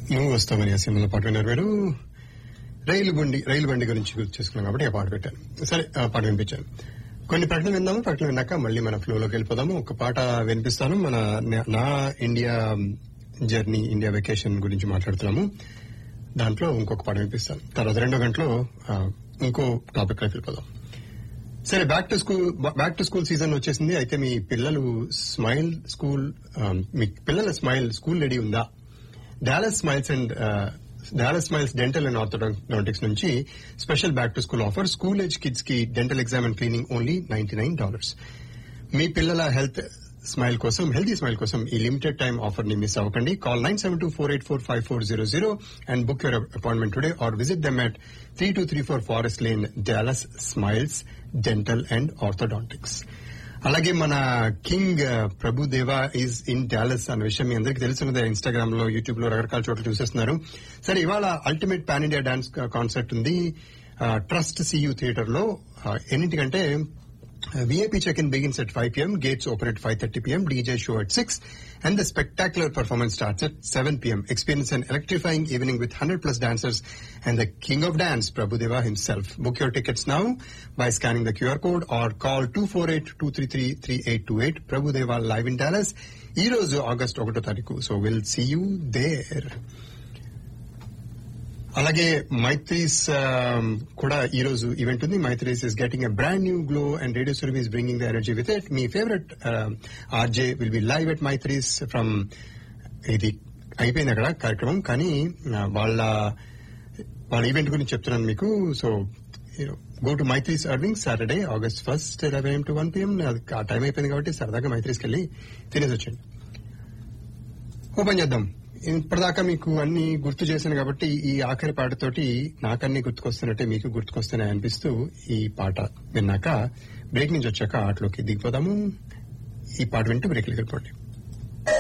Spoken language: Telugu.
నువ్వు వస్తావని ఆ సినిమాలో పాట విన్నారు మీరు రైలు బండి రైలు బండి గురించి గుర్తు చేసుకున్నాం కాబట్టి ఆ పాట పెట్టాను సరే ఆ పాట వినిపించాను కొన్ని ప్రకటనలు విందాము ప్రకటనలు విన్నాక మళ్ళీ మన ఫ్లోలోకి వెళ్ళిపోదాము ఒక పాట వినిపిస్తాను మన నా ఇండియా జర్నీ ఇండియా వెకేషన్ గురించి మాట్లాడుతున్నాము దాంట్లో ఇంకొక పాట వినిపిస్తాను తర్వాత రెండో గంటలో ఆ, ఇంకో టాపిక్ లోకి వెళ్ళిపోదాం సరే back to school back to school season వచ్చేసింది అయితే మీ పిల్లలు స్మైల్ స్కూల్ ఆ, మీ పిల్లల స్మైల్ స్కూల్ రెడీ ఉందా Dallas Smiles and Dallas Smiles dental and orthodontics నుంచి special back to school offer school age kids కి dental exam and cleaning only ninety nine dollars మీ పిల్లల హెల్త్ స్మైల్ కోసం హెల్తీ స్మైల్ కోసం ఈ లిమిటెడ్ టైం ఆఫర్ ని మిస్ అవ్వకండి call nine seven two four eight four five four zero zero and book your appointment today or visit them at three two three four forest lane Dallas Smiles dental and orthodontics అలాగే మన king Prabhudeva is in Dallas అన్న విషయం మీ అందరికీ తెలిసినదే ఇన్స్టాగ్రామ్ లో యూట్యూబ్ లో రకరకాల చోట్ల చూసేస్తున్నారు సరే ఇవాళ ultimate pan India dance concert ఉంది ట్రస్ట్ సియూ థియేటర్ లో ఆ, ఎన్నింటికంటే VIP check-in begins at 5 p.m. Gates open at 5.30 p.m. DJ show at 6. And the spectacular performance starts at 7 p.m. Experience an electrifying evening with 100 plus dancers and the king of dance, Prabhudeva himself. Book your tickets now by scanning the QR code or call 248-233-3828. Prabhudeva live in Dallas. ఈ రోజు ఆగస్ట్ ఒకటో తారీఖు so will see you there అలాగే మైత్రీస్ కూడా ఈ రోజు ఈవెంట్ ఉంది Maithri's is getting a brand new glow and radio service bringing the energy with it మీ favourite RJ will be live at Maithri's from ఇది అయిపోయింది అక్కడ కార్యక్రమం కానీ ఆ, వాళ్ళ వాళ్ళ ఈవెంట్ గురించి చెప్తున్నాను మీకు so go to Maithri's Irving Saturday August first eleven AM to one PM ఆ టైం అయిపోయింది కాబట్టి సరదాగా మైత్రీస్కి వెళ్ళి తినేసి వచ్చండి ఓపెన్ చేద్దాం ఇప్పటిదాకా మీకు అన్ని గుర్తు చేశాను కాబట్టి ఈ ఆఖరి పాటతోటి నాకన్నీ గుర్తుకొస్తున్నట్టే మీకు గుర్తుకొస్తున్నాయి అనిపిస్తూ ఈ పాట విన్నాక బ్రేక్ నుంచి వచ్చాక ఆటలోకి దిగిపోదాము ఈ పాట వింటూ బ్రేక్ వెళ్ళిపోండి